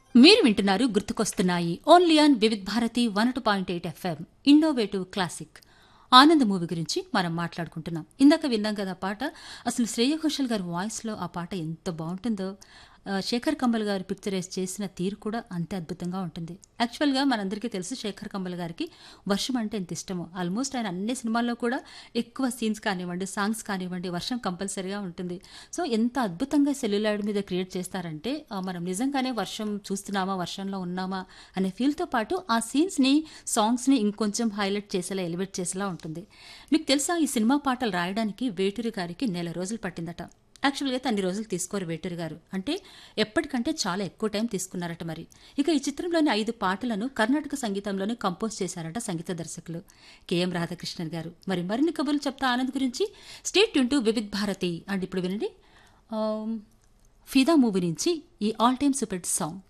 మీరు వింటున్నారు గుర్తుకొస్తున్నాయి only on Vividh Bharati one two point eight FM innovative classic Anand movie గురించి మనం మాట్లాడుకుంటున్నాం ఇందాక విన్నాం కదా ఆ పాట అసలు శ్రేయ ఘోషల్ గారి వాయిస్లో ఆ పాట ఎంత బాగుంటుందో ఆ, శేఖర్ కమ్మల్ గారు పిక్చరైజ్ చేసిన తీరు కూడా అంతే అద్భుతంగా ఉంటుంది యాక్చువల్గా మనందరికీ తెలుసు శేఖర్ కమ్మల్ గారికి వర్షం అంటే ఎంత ఇష్టమో ఆల్మోస్ట్ ఆయన అన్ని సినిమాల్లో కూడా ఎక్కువ సీన్స్ కానివ్వండి సాంగ్స్ కానివ్వండి వర్షం కంపల్సరీగా ఉంటుంది సో ఎంత అద్భుతంగా సెల్యులాయిడ్ మీద క్రియేట్ చేస్తారంటే ఆ, మనం నిజంగానే వర్షం చూస్తున్నామా వర్షంలో ఉన్నామా అనే ఫీల్తో పాటు ఆ సీన్స్ని సాంగ్స్ని ఇంకొంచెం హైలైట్ చేసేలా ఎలివేట్ చేసేలా ఉంటుంది మీకు తెలుసా ఈ సినిమా పాటలు రాయడానికి వేటూరి గారికి నెల రోజులు పట్టిందట యాక్చువల్గా అయితే అన్ని రోజులు తీసుకోరు వేటూరి గారు అంటే ఎప్పటికంటే చాలా ఎక్కువ టైం తీసుకున్నారట మరి ఇక ఈ చిత్రంలోని ఐదు పాటలను కర్ణాటక సంగీతంలోనే కంపోజ్ చేశారట సంగీత దర్శకులు కెఎం రాధాకృష్ణన్ గారు మరి మరిన్ని కబుర్లు చెప్తా ఆనంద్ గురించి state to Vividh Bharati and ఇప్పుడు వినండి ఆమ్, ఫిదా మూవీ నుంచి ఈ ఆల్ టైమ్ సూపర్ సాంగ్